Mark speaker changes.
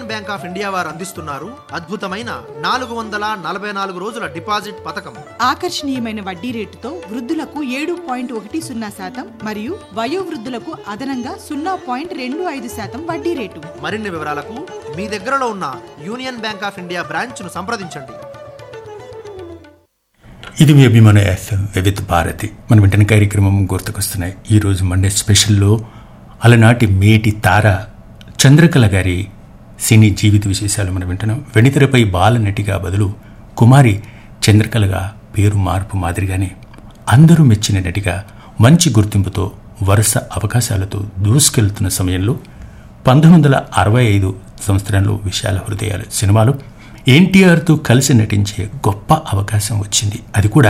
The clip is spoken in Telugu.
Speaker 1: బ్యాంక్ ఆఫ్ ఇండియా వారు అందిస్తున్నారు అద్భుతమైన నాలుగు వందల నలభై నాలుగు రోజుల డిపాజిట్ పథకం
Speaker 2: ఆకర్షణీయమైన వడ్డీ రేటుతో వృద్ధులకు ఏడు పాయింట్ ఒకటి సున్నా శాతం మరియు వయోవృద్ధులకు అదనంగా సున్నా పాయింట్ రెండు ఐదు శాతం వడ్డీ రేటు
Speaker 1: మరిన్ని వివరాలకు మీ దగ్గరలో ఉన్న యూనియన్ బ్యాంక్ ఆఫ్ ఇండియా బ్రాంచ్ను సంప్రదించండి
Speaker 3: ఇది మీ అభిమాన ఎఫ్ఎం వివిధ భారతి మన వెంటనే కార్యక్రమం గుర్తుకొస్తున్నాయి ఈరోజు మండే స్పెషల్లో అలనాటి మేటి తార చంద్రకళ గారి సినీ జీవిత విశేషాలు మనం వింటున్నాం వెనితెరపై బాల నటిగా బదులు కుమారి చంద్రకళగా పేరు మార్పు మాదిరిగానే అందరూ మెచ్చిన నటిగా మంచి గుర్తింపుతో వరుస అవకాశాలతో దూసుకెళ్తున్న సమయంలో పంతొమ్మిది వందల అరవై ఐదు సంవత్సరంలో విశాల హృదయాలు సినిమాలో ఎన్టీఆర్తో కలిసి నటించే గొప్ప అవకాశం వచ్చింది అది కూడా